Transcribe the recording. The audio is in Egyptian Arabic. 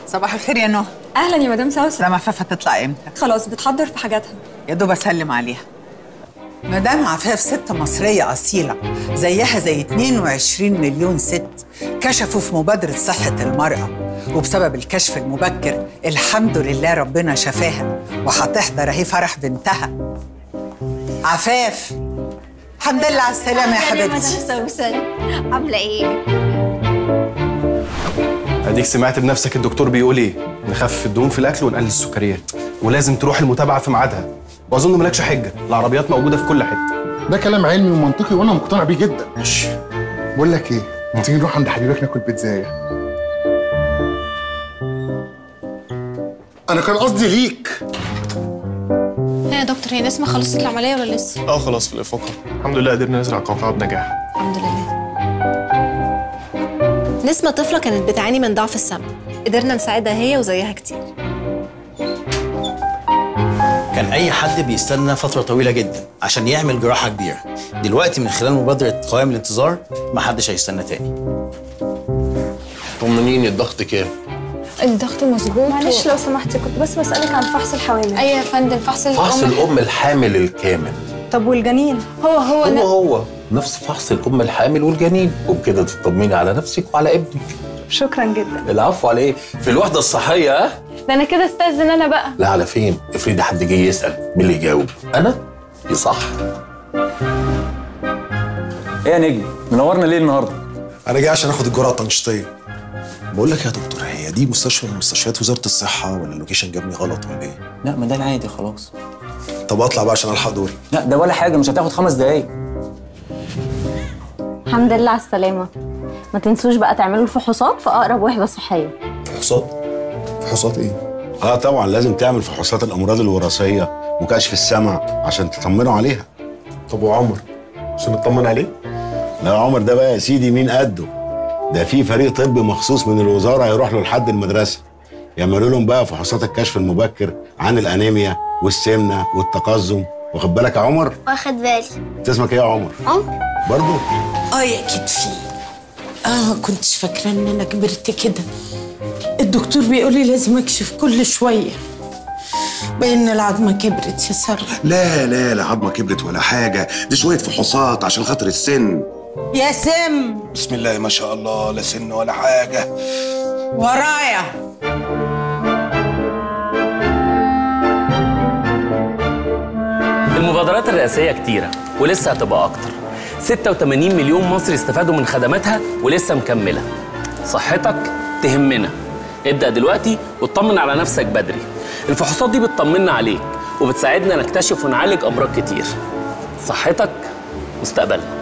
صباح الخير يا نهى اهلا يا مدام سوسن مدام عفاف هتطلع امتى؟ خلاص بتحضر في حاجاتها يا دوب اسلم عليها مدام عفاف ست مصرية أصيلة زيها زي 22 مليون ست كشفوا في مبادرة صحة المرأة وبسبب الكشف المبكر الحمد لله ربنا شفاها وهتحضر اهي فرح بنتها عفاف الحمد لله على السلامة يا حبيبتي سوسن عامله ايه اديك سمعت بنفسك الدكتور بيقول ايه نخفف الدهون في الاكل ونقلل السكريات ولازم تروح المتابعه في ميعادها واظن مالكش حجه العربيات موجوده في كل حته ده كلام علمي ومنطقي وانا مقتنع بيه جدا ماشي بقول لك ايه ما تيجي نروح عند حبيبك ناكل بيتزايه انا كان قصدي ليك ايه يا دكتور هي نسمه خلصت العمليه ولا لسه اه خلاص في الافاقه الحمد لله قدرنا نزرع قوقعه بنجاح الحمد لله نسمة طفلة كانت بتعاني من ضعف السمع قدرنا نساعدها هي وزيها كتير كان اي حد بيستنى فتره طويله جدا عشان يعمل جراحه كبيره دلوقتي من خلال مبادره قوائم الانتظار ما حدش هيستنى تاني طمنيني الضغط كام الضغط مظبوط معلش لو سمحتي كنت بس بسألك عن فحص الحوامل ايوه يا فندم فحص فحص الأم. الام الحامل الكامل طب والجنين هو هو هو أنا هو نفس فحص الام الحامل والجنين وبكده تطمني على نفسك وعلى ابنك شكرا جدا العفو على ايه في الوحده الصحيه ها ده انا كده استاذن انا بقى لا على فين افرضي حد جه يسال مين اللي يجاوب انا يصح ايه يا نجم منورنا ليه النهارده انا جاي عشان اخد الجرعه التنشيطيه بقول لك يا دكتور هي دي مستشفى من مستشفيات وزاره الصحه ولا اللوكيشن جابني غلط ولا ايه لا ما ده العادي خلاص طب اطلع بقى عشان الحق دوري لا ده ولا حاجه مش هتاخد خمس دقايق الحمد لله على السلامة ما تنسوش بقى تعملوا الفحوصات في أقرب وحدة صحية فحوصات فحوصات ايه اه طبعا لازم تعمل فحوصات الامراض الوراثيه وكشف السمع عشان تطمنوا عليها طب وعمر عشان نطمن عليه لا عمر ده بقى يا سيدي مين قده ده في فريق طبي مخصوص من الوزاره هيروح له لحد المدرسه يعملوا لهم بقى فحوصات الكشف المبكر عن الانيميا والسمنه والتقزم واخد بالك يا عمر واخد بالي انت اسمك ايه يا عمر عمر برضه اه يا كتفي اه كنتش فاكره ان انا كبرت كده الدكتور بيقول لي لازم اكشف كل شويه بان العظمه كبرت يا ساره لا لا لا عظمه كبرت ولا حاجه دي شويه فحوصات عشان خاطر السن يا سم بسم الله ما شاء الله لا سن ولا حاجه ورايا المبادرات الرئاسية كتيرة ولسه هتبقى أكتر 86 مليون مصري استفادوا من خدماتها ولسه مكملة صحتك تهمنا ابدأ دلوقتي واطمن على نفسك بدري الفحوصات دي بتطمنا عليك وبتساعدنا نكتشف ونعالج أمراض كتير صحتك مستقبلنا